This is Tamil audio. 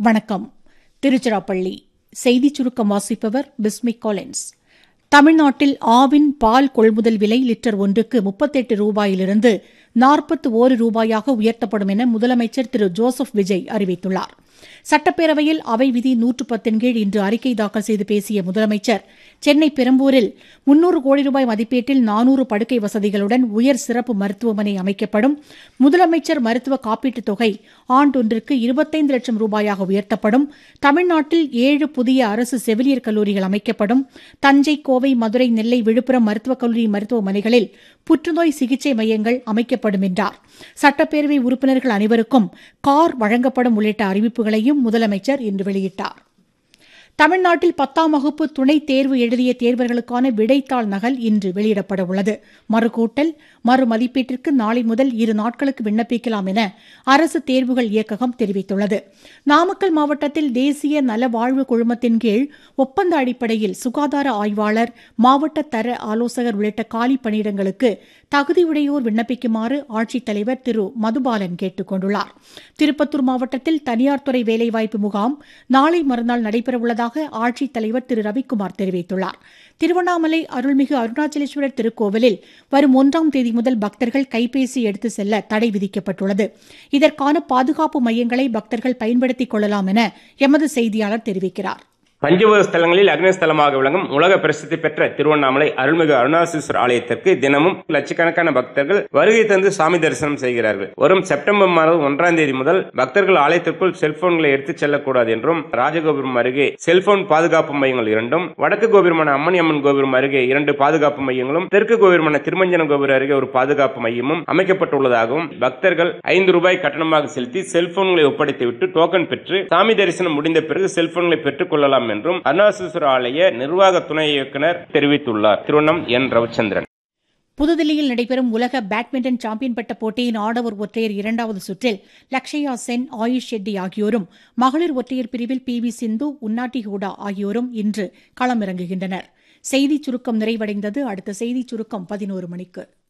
வணக்கம் திருச்சிராப்பள்ளி செய்திச் சுருக்கம் வாசிப்பவர் பிஸ்மிக் காலின்ஸ் தமிழ்நாட்டில் ஆவின் பால் கொள்முதல் விலை லிட்டர் ஒன்றுக்கு முப்பத்தெட்டு ரூபாயிலிருந்து நாற்பத்து ஓரு ரூபாயாக உயர்த்தப்படும் என முதலமைச்சர் திரு ஜோசப் விஜய் அறிவித்துள்ளார் சட்டப்பேரவையில் அவை விதி நூற்று பத்தின் கீழ் இன்று அறிக்கை தாக்கல் செய்து பேசிய முதலமைச்சர் சென்னை பெரம்பூரில் முன்னூறு கோடி ரூபாய் மதிப்பீட்டில் நானூறு படுக்கை வசதிகளுடன் உயர் சிறப்பு மருத்துவமனை அமைக்கப்படும் முதலமைச்சர் மருத்துவ காப்பீட்டுத் தொகை ஆண்டொன்றுக்கு இருபத்தைந்து லட்சம் ரூபாயாக உயர்த்தப்படும் தமிழ்நாட்டில் ஏழு புதிய அரசு செவிலியர் கல்லூரிகள் அமைக்கப்படும் தஞ்சை கோவை மதுரை நெல்லை விழுப்புரம் மருத்துவக் கல்லூரி மருத்துவமனைகளில் புற்றுநோய் சிகிச்சை மையங்கள் அமைக்கப்படும் என்றார் சட்டப்பேரவை உறுப்பினர்கள் அனைவருக்கும் கார் வழங்கப்படும் உள்ளிட்ட அறிவிப்புகளையும் முதலமைச்சர் இன்று வெளியிட்டார் தமிழ்நாட்டில் பத்தாம் வகுப்பு துணைத் தேர்வு எழுதிய தேர்வர்களுக்கான விடைத்தாள் நகல் இன்று வெளியிடப்பட உள்ளது மறுகூட்டல் மறு மதிப்பீட்டிற்கு நாளை முதல் இரு நாட்களுக்கு விண்ணப்பிக்கலாம் என அரசு தேர்வுகள் இயக்ககம் தெரிவித்துள்ளது நாமக்கல் மாவட்டத்தில் தேசிய நல வாழ்வு குழுமத்தின் கீழ் ஒப்பந்த அடிப்படையில் சுகாதார ஆய்வாளர் மாவட்ட தர ஆலோசகர் உள்ளிட்ட காலி பணியிடங்களுக்கு தகுதியுடையோர் விண்ணப்பிக்குமாறு ஆட்சித்தலைவர் திரு மதுபாலன் கேட்டுக் கொண்டுள்ளார் திருப்பத்தூர் மாவட்டத்தில் தனியார் துறை வேலைவாய்ப்பு முகாம் நாளை மறுநாள் நடைபெறவுள்ளதாக ஆட்சித்தலைவர் திரு ரவிக்குமார் தெரிவித்துள்ளார் திருவண்ணாமலை அருள்மிகு அருணாச்சலேஸ்வரர் திருக்கோவிலில் வரும் ஒன்றாம் தேதி முதல் பக்தர்கள் கைபேசி எடுத்து செல்ல தடை விதிக்கப்பட்டுள்ளது இதற்கான பாதுகாப்பு மையங்களை பக்தர்கள் பயன்படுத்திக் கொள்ளலாம் என எமது செய்தியாளர் தெரிவிக்கிறார் பஞ்சபூத ஸ்தலங்களில் அக்னிஸ்தலமாக விளங்கும் உலக பிரசித்தி பெற்ற திருவண்ணாமலை அருள்மிகு அருணாசீஸ்வரர் ஆலயத்திற்கு தினமும் லட்சக்கணக்கான பக்தர்கள் வருகை தந்து சாமி தரிசனம் செய்கிறார்கள் வரும் செப்டம்பர் மாதம் ஒன்றாம் தேதி முதல் பக்தர்கள் ஆலயத்திற்குள் செல்போன்களை எடுத்துச் செல்லக்கூடாது என்றும் ராஜகோபுரம் அருகே செல்போன் பாதுகாப்பு மையங்கள் இரண்டும் வடக்கு கோபுரமான அம்மணி அம்மன் கோபுரம் அருகே இரண்டு பாதுகாப்பு மையங்களும் தெற்கு கோபுரமான திருமஞ்சன கோபுரம் அருகே ஒரு பாதுகாப்பு மையமும் அமைக்கப்பட்டுள்ளதாகவும் பக்தர்கள் ஐந்து ரூபாய் கட்டணமாக செலுத்தி செல்போன்களை ஒப்படைத்துவிட்டு டோக்கன் பெற்று சாமி தரிசனம் முடிந்த பிறகு செல்போன்களை பெற்றுக் கொள்ளலாம் என்றும் அருணாசீஸ்வர ஆலய நிர்வாக துணை இயக்குநர் தெரிவித்துள்ளார் திருவண்ணம் என் ரவிச்சந்திரன் புதுதில்லியில் நடைபெறும் உலக பேட்மிண்டன் சாம்பியன் பட்ட போட்டியின் ஆடவர் ஒற்றையர் இரண்டாவது சுற்றில் லக்ஷயா சென் ஆயுஷ் ஷெட்டி ஆகியோரும் மகளிர் ஒற்றையர் பிரிவில் பி வி சிந்து உன்னாட்டி ஹூடா ஆகியோரும் இன்று களமிறங்குகின்றனர் செய்திச் சுருக்கம் நிறைவடைந்தது அடுத்த செய்திச் சுருக்கம் பதினோரு மணிக்கு